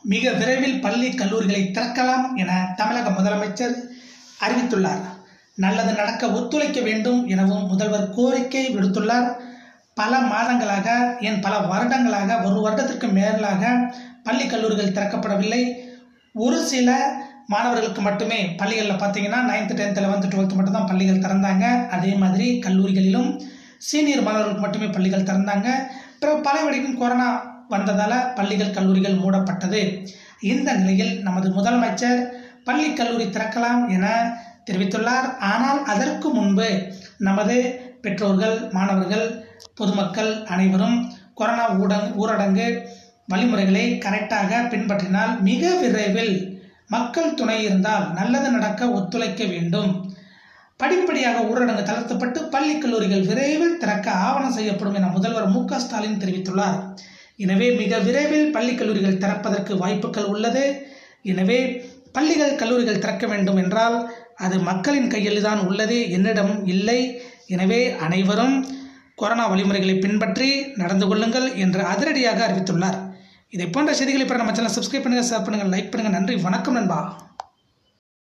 மிக விரைவில் பள்ளி கல்லூரிகளை திறக்கலாம் என தமிழக முதலமைச்சர் அறிவித்துள்ளார் நல்லது நடக்க ஒத்துழைக்க வேண்டும் எனவும் முதல்வர் கோரிக்கை விடுத்துள்ளார் பல மாதங்களாக ஏன் பல வருடங்களாக ஒரு வருடத்திற்கு மேலாக பள்ளி கல்லூரிகள் திறக்கப்படவில்லை ஒரு சில மாணவர்களுக்கு மட்டுமே பள்ளிகளில் பார்த்தீங்கன்னா நைன்த்து டென்த்து லெவன்த்து டுவெல்த்து மட்டும் தான் பள்ளிகள் திறந்தாங்க அதே மாதிரி கல்லூரிகளிலும் சீனியர் மாணவர்களுக்கு மட்டுமே பள்ளிகள் திறந்தாங்க பிறகு பலவடிக்கும் கொரோனா வந்ததால் பள்ளிகள் கல்லூரிகள் மூடப்பட்டது இந்த நிலையில் நமது முதலமைச்சர் பள்ளி கல்லூரி திறக்கலாம் என தெரிவித்துள்ளார் ஆனால் அதற்கு முன்பு நமது பெற்றோர்கள் மாணவர்கள் பொதுமக்கள் அனைவரும் கொரோனா ஊடங் ஊரடங்கு வழிமுறைகளை கரெக்டாக பின்பற்றினால் மிக விரைவில் மக்கள் துணை இருந்தால் நல்லது நடக்க ஒத்துழைக்க வேண்டும் படிப்படியாக ஊரடங்கு தளர்த்தப்பட்டு பள்ளி கல்லூரிகள் விரைவில் திறக்க ஆவணம் செய்யப்படும் என முதல்வர் மு க ஸ்டாலின் தெரிவித்துள்ளார் எனவே மிக விரைவில் பள்ளி கல்லூரிகள் திறப்பதற்கு வாய்ப்புகள் உள்ளது எனவே பள்ளிகள் கல்லூரிகள் திறக்க வேண்டும் என்றால் அது மக்களின் கையில் தான் உள்ளது என்னிடம் இல்லை எனவே அனைவரும் கொரோனா வழிமுறைகளை பின்பற்றி நடந்து கொள்ளுங்கள் என்று அதிரடியாக அறிவித்துள்ளார் இதை போன்ற செய்திகளை பெற நம்ம சேனல் சப்ஸ்கிரைப் பண்ணுங்கள் ஷேர் பண்ணுங்கள் லைக் பண்ணுங்கள் நன்றி வணக்கம் நண்பா